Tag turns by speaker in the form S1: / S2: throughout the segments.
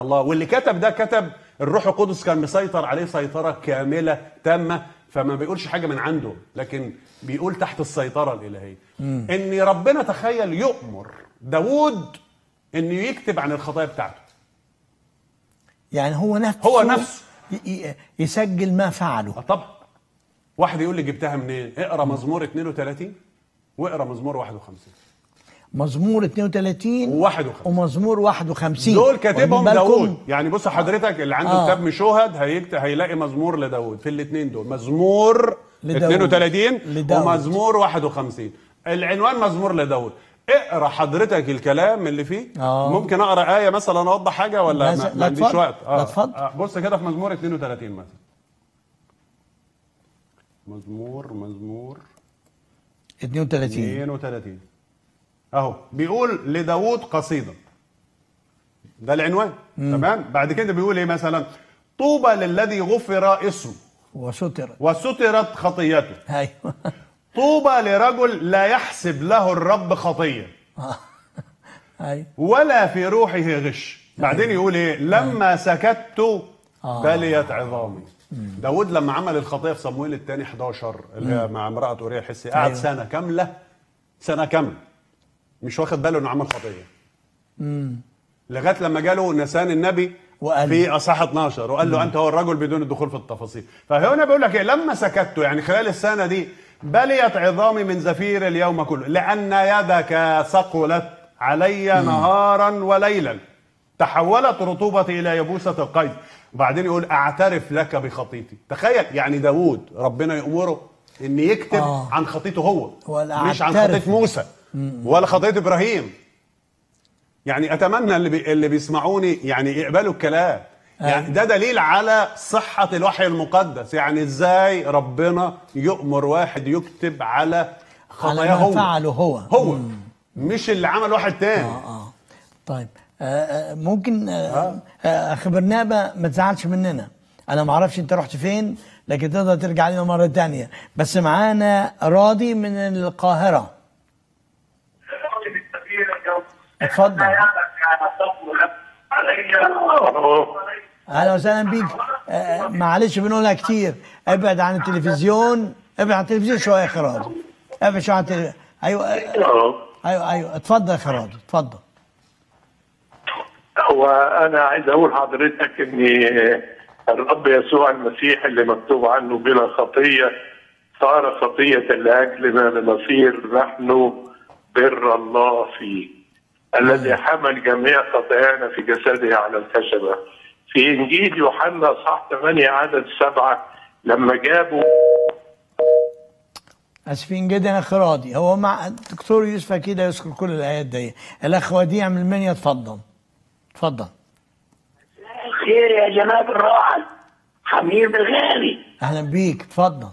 S1: الله واللي كتب ده كتب الروح القدس كان مسيطر عليه سيطرة كاملة تامة فما بيقولش حاجة من عنده لكن بيقول تحت السيطرة الإلهية إن ربنا تخيل يؤمر داوود إنه يكتب عن الخطايا بتاعته
S2: يعني هو نفسه
S1: هو نفسه.
S2: ي- ي- يسجل ما فعله
S1: آه طبعا واحد يقول لي جبتها منين اقرا مزمور 32 واقرا مزمور 51
S2: مزمور 32
S1: و51
S2: ومزمور 51
S1: دول كاتبهم
S2: واخدين بالكم؟
S1: داوود يعني بص حضرتك اللي عنده
S2: آه.
S1: كتاب مشوهد هيكتب هيلاقي مزمور لداوود في الاثنين دول مزمور
S2: لداوود.
S1: 32
S2: لداوود.
S1: ومزمور 51 العنوان مزمور لداود اقرا حضرتك الكلام اللي فيه
S2: آه.
S1: ممكن اقرا ايه مثلا اوضح حاجه ولا
S2: لا،
S1: ما,
S2: لا
S1: ما عنديش
S2: اتفضل.
S1: وقت
S2: لا اتفضل.
S1: آه. بص كده في مزمور 32 مثلا مزمور مزمور
S2: 32
S1: 32 اهو بيقول لداوود قصيده ده العنوان تمام بعد كده بيقول ايه مثلا طوبى للذي غفر اسمه
S2: وستر
S1: وسترت خطيته
S2: ايوه
S1: طوبى لرجل لا يحسب له الرب خطيه
S2: ايوه
S1: ولا في روحه غش بعدين يقول ايه لما سكت بليت عظامي داود لما عمل الخطيه في صمويل الثاني 11 اللي هي مع امراه اوريا الحسي قعد
S2: أيوة.
S1: سنه كامله سنه كامله مش واخد باله انه عمل خطيه لغايه لما جاله نسان النبي
S2: وقال
S1: في اصحاح 12 وقال له انت هو الرجل بدون الدخول في التفاصيل فهنا بيقول لك ايه لما سكت يعني خلال السنه دي بليت عظامي من زفير اليوم كله لان يدك ثقلت علي نهارا وليلا تحولت رطوبتي الى يبوسه القيد وبعدين يقول اعترف لك بخطيتي تخيل يعني داوود ربنا يامره ان يكتب
S2: آه.
S1: عن خطيته هو
S2: ولا
S1: مش عن
S2: أعترف.
S1: خطيه موسى ولا خطيه ابراهيم يعني اتمنى اللي بي اللي بيسمعوني يعني يقبلوا الكلام يعني ده دليل على صحة الوحي المقدس يعني ازاي ربنا يؤمر واحد يكتب على
S2: على
S1: خطاياه
S2: ما
S1: هو
S2: فعله هو
S1: هو مش اللي عمل واحد تاني
S2: اه طيب آه آه ممكن آه آه اخ برنابا ما تزعلش مننا انا ما اعرفش انت رحت فين لكن تقدر ترجع لنا مره تانية بس معانا راضي من القاهره اتفضل اهلا وسهلا بيك آه معلش بنقولها كتير ابعد عن التلفزيون ابعد عن التلفزيون شويه يا اخ راضي ابعد شويه عن التلفزيون ايوه آه، ايوه ايوه اتفضل يا اخ راضي اتفضل
S3: وانا عايز اقول لحضرتك ان الرب يسوع المسيح اللي مكتوب عنه بلا خطيه صار خطيه لاجلنا لنصير نحن بر الله فيه الذي حمل جميع خطايانا في جسده على الخشبه في انجيل يوحنا صح 8 عدد سبعه لما جابوا
S2: اسفين جدا يا اخ راضي هو مع الدكتور يوسف اكيد يذكر كل الايات دي الاخ وديع من المنيا اتفضل اتفضل
S4: خير يا جناب الراعي حميد الغالي
S2: اهلا بيك اتفضل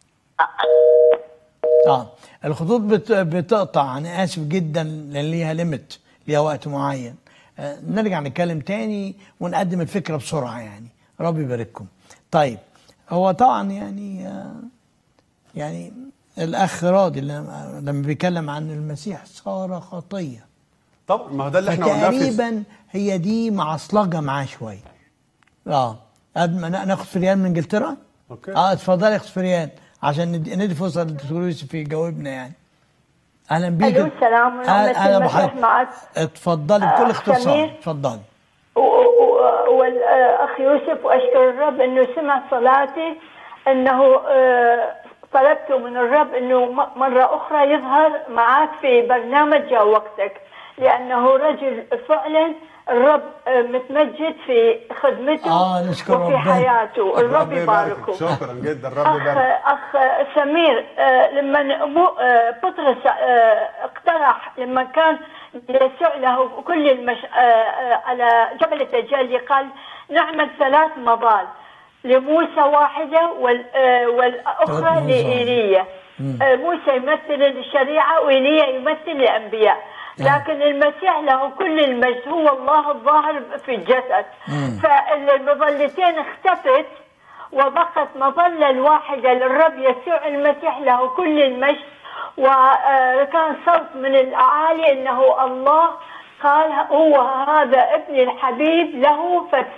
S2: اه الخطوط بت... بتقطع انا اسف جدا لان ليها ليميت ليها وقت معين آه نرجع نتكلم تاني ونقدم الفكره بسرعه يعني ربي يبارككم طيب هو طبعا يعني آه يعني الاخ راضي لما لما بيتكلم عن المسيح صار خطيه
S1: طب ما هو ده اللي احنا قلناه في
S2: فتقريبا هي دي معصلجه معاه شويه اه قبل ما نا- ناخد فريان من انجلترا
S1: أوكي.
S2: اه اتفضلي يا اخت فريان عشان ندي, ندي فرصه للدكتور يوسف يجاوبنا يعني اهلا بيك
S5: ألو، السلام ورحمة
S2: أهلا- أهلا
S5: المسيح
S2: بحضرتك.
S5: معك.
S2: اتفضلي بكل
S5: آه،
S2: اختصار
S5: سمير.
S2: اتفضلي
S5: و- و- والاخ يوسف واشكر الرب انه سمع صلاتي انه آه، طلبت من الرب انه م- مره اخرى يظهر معك في برنامج جا وقتك لانه رجل فعلا الرب آه، متمجد في خدمته
S2: آه، نشكر
S5: وفي
S2: ربنا.
S5: حياته الرب يباركه
S1: شكرا جدا رب
S5: اخ
S1: يبارك
S5: اخ سمير آه، لما مو آه، بطرس آه، اقترح لما كان يسوع له كل المش... آه، آه، على جبل التجلي قال نعمل ثلاث مظال لموسى واحده وال... آه، والاخرى
S2: ثلاث مظال.
S5: لايليا آه، موسى يمثل الشريعه وايليا يمثل الانبياء لكن المسيح له كل المجد هو الله الظاهر في الجسد فالمظلتين اختفت وبقت مظلة الواحدة للرب يسوع المسيح له كل المجد وكان صوت من الأعالي أنه الله قال هو هذا ابني الحبيب له